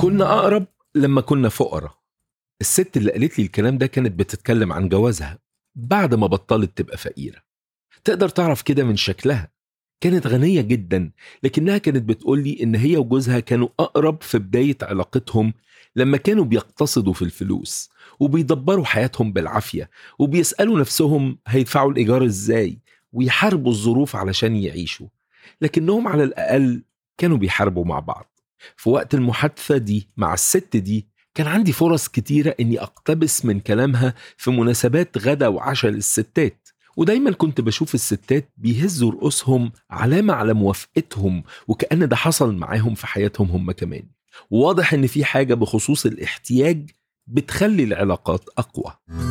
كنا أقرب لما كنا فقراء الست اللي قالت لي الكلام ده كانت بتتكلم عن جوازها بعد ما بطلت تبقى فقيرة تقدر تعرف كده من شكلها كانت غنية جدا لكنها كانت بتقول لي إن هي وجوزها كانوا أقرب في بداية علاقتهم لما كانوا بيقتصدوا في الفلوس وبيدبروا حياتهم بالعافية وبيسألوا نفسهم هيدفعوا الإيجار إزاي ويحاربوا الظروف علشان يعيشوا لكنهم على الأقل كانوا بيحاربوا مع بعض في وقت المحادثة دي مع الست دي كان عندي فرص كتيرة إني أقتبس من كلامها في مناسبات غدا وعشاء للستات ودايما كنت بشوف الستات بيهزوا رؤوسهم علامة على موافقتهم وكأن ده حصل معاهم في حياتهم هم كمان وواضح إن في حاجة بخصوص الاحتياج بتخلي العلاقات أقوى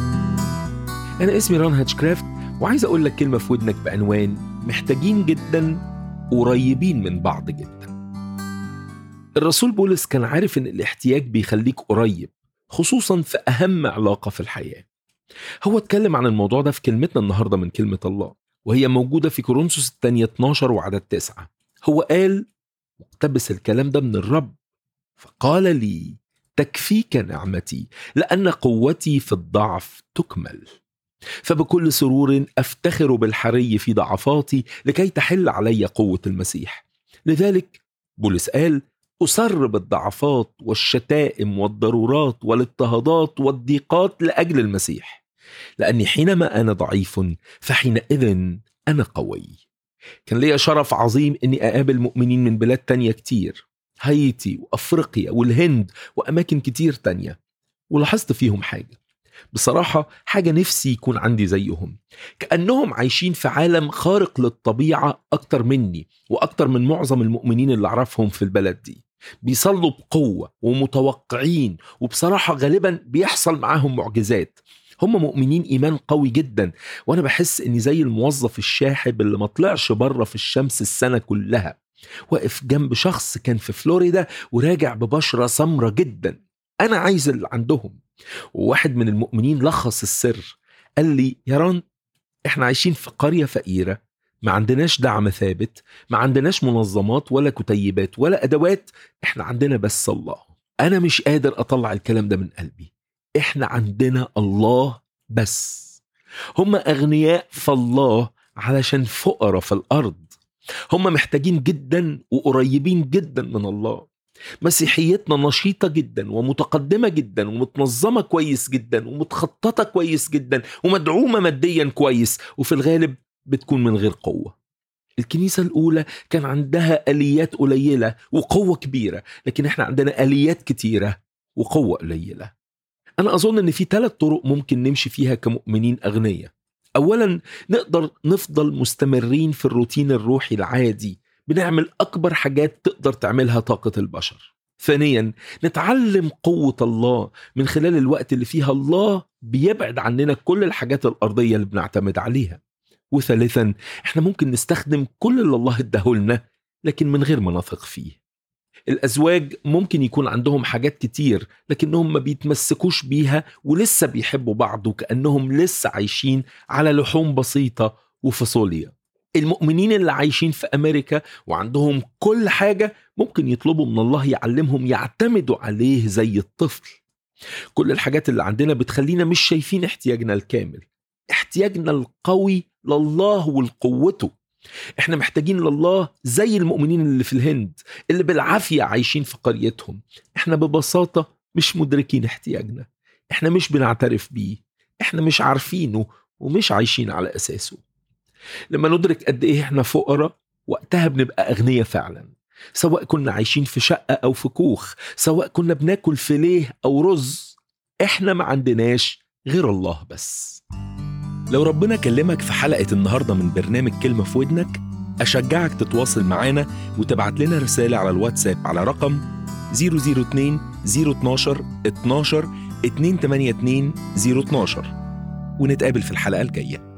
أنا اسمي ران هاتشكرافت وعايز أقول لك كلمة في ودنك بعنوان محتاجين جدا قريبين من بعض جدا الرسول بولس كان عارف ان الاحتياج بيخليك قريب خصوصا في اهم علاقه في الحياه هو اتكلم عن الموضوع ده في كلمتنا النهارده من كلمه الله وهي موجوده في كورنثوس الثانيه 12 وعدد 9 هو قال مقتبس الكلام ده من الرب فقال لي تكفيك نعمتي لان قوتي في الضعف تكمل فبكل سرور افتخر بالحري في ضعفاتي لكي تحل علي قوه المسيح لذلك بولس قال أسر بالضعفات والشتائم والضرورات والاضطهادات والضيقات لأجل المسيح لأني حينما أنا ضعيف فحينئذ أنا قوي كان ليا شرف عظيم أني أقابل مؤمنين من بلاد تانية كتير هايتي وأفريقيا والهند وأماكن كتير تانية ولاحظت فيهم حاجة بصراحة حاجة نفسي يكون عندي زيهم كأنهم عايشين في عالم خارق للطبيعة أكتر مني وأكتر من معظم المؤمنين اللي أعرفهم في البلد دي بيصلوا بقوة ومتوقعين وبصراحة غالبا بيحصل معاهم معجزات هم مؤمنين إيمان قوي جدا وأنا بحس إني زي الموظف الشاحب اللي ما طلعش بره في الشمس السنة كلها واقف جنب شخص كان في فلوريدا وراجع ببشرة سمرة جدا أنا عايز اللي عندهم وواحد من المؤمنين لخص السر قال لي يا ران احنا عايشين في قرية فقيرة ما عندناش دعم ثابت ما عندناش منظمات ولا كتيبات ولا أدوات احنا عندنا بس الله أنا مش قادر أطلع الكلام ده من قلبي احنا عندنا الله بس هم أغنياء في الله علشان فقراء في الأرض هم محتاجين جدا وقريبين جدا من الله مسيحيتنا نشيطة جدا ومتقدمة جدا ومتنظمة كويس جدا ومتخططة كويس جدا ومدعومة ماديا كويس وفي الغالب بتكون من غير قوة الكنيسة الأولى كان عندها آليات قليلة وقوة كبيرة لكن احنا عندنا آليات كتيرة وقوة قليلة أنا أظن أن في ثلاث طرق ممكن نمشي فيها كمؤمنين أغنياء أولا نقدر نفضل مستمرين في الروتين الروحي العادي بنعمل أكبر حاجات تقدر تعملها طاقة البشر ثانيا نتعلم قوة الله من خلال الوقت اللي فيها الله بيبعد عننا كل الحاجات الأرضية اللي بنعتمد عليها وثالثا احنا ممكن نستخدم كل اللي الله اداهولنا لكن من غير ما نثق فيه الأزواج ممكن يكون عندهم حاجات كتير لكنهم ما بيتمسكوش بيها ولسه بيحبوا بعض وكأنهم لسه عايشين على لحوم بسيطة وفاصوليا المؤمنين اللي عايشين في أمريكا وعندهم كل حاجة ممكن يطلبوا من الله يعلمهم يعتمدوا عليه زي الطفل كل الحاجات اللي عندنا بتخلينا مش شايفين احتياجنا الكامل احتياجنا القوي لله ولقوته احنا محتاجين لله زي المؤمنين اللي في الهند اللي بالعافية عايشين في قريتهم احنا ببساطة مش مدركين احتياجنا احنا مش بنعترف بيه احنا مش عارفينه ومش عايشين على أساسه لما ندرك قد ايه احنا فقراء وقتها بنبقى أغنياء فعلا سواء كنا عايشين في شقة أو في كوخ سواء كنا بناكل فيليه أو رز احنا ما عندناش غير الله بس لو ربنا كلمك في حلقة النهاردة من برنامج كلمة في ودنك أشجعك تتواصل معانا وتبعت لنا رسالة على الواتساب على رقم 002 012 12 282 012 ونتقابل في الحلقة الجاية